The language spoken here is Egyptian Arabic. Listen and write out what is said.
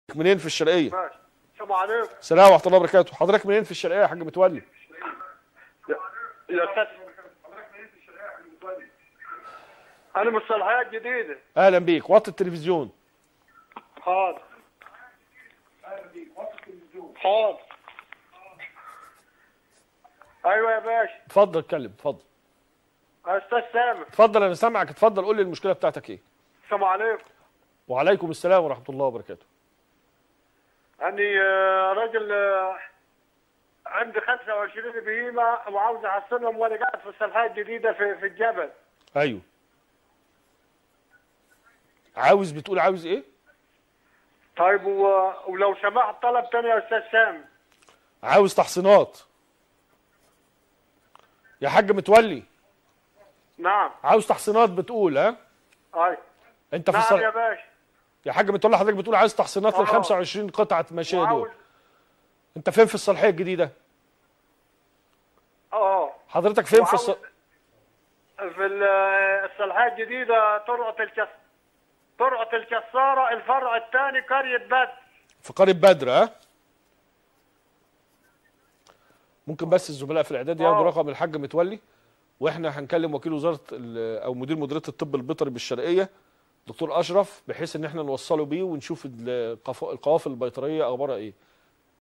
منين في الشرقيه ماشي السلام عليكم السلام ورحمه الله وبركاته حضرتك منين في الشرقيه يا حاج متولي يا استاذ انا من الصلاحيه الجديده اهلا بيك وطي التلفزيون حاضر حاضر ايوه يا باشا اتفضل اتكلم اتفضل يا استاذ سامر اتفضل انا سامعك اتفضل قول لي المشكله بتاعتك ايه السلام عليكم وعليكم السلام ورحمه الله وبركاته اني آه، راجل آه، عندي 25 بهيمه وعاوز احصلهم وانا قاعد في الصلاحيه الجديده في في الجبل ايوه عاوز بتقول عاوز ايه طيب و... ولو سمحت طلب تاني يا استاذ سامر عاوز تحصينات يا حاج متولي نعم عاوز تحصينات بتقول ها اي انت في نعم الصل... يا باشا يا حاج متولي حضرتك بتقول عايز تحصينات آه. لل 25 قطعه ماشيه وعاوز دول انت فين في الصالحيه الجديده اه حضرتك فين في وعاوز الص... في ال- الصلاحيه الجديده طرقه الكس طرقه الكساره الفرع الثاني قريه بدر في قريه بدر ها ممكن بس الزملاء في الاعداد ياخدوا آه. رقم الحاج متولي واحنا هنكلم وكيل وزاره ال- او مدير مديريه الطب البيطري بالشرقيه دكتور اشرف بحيث ان احنا نوصله بيه ونشوف القف- القوافل البيطريه اخبارها ايه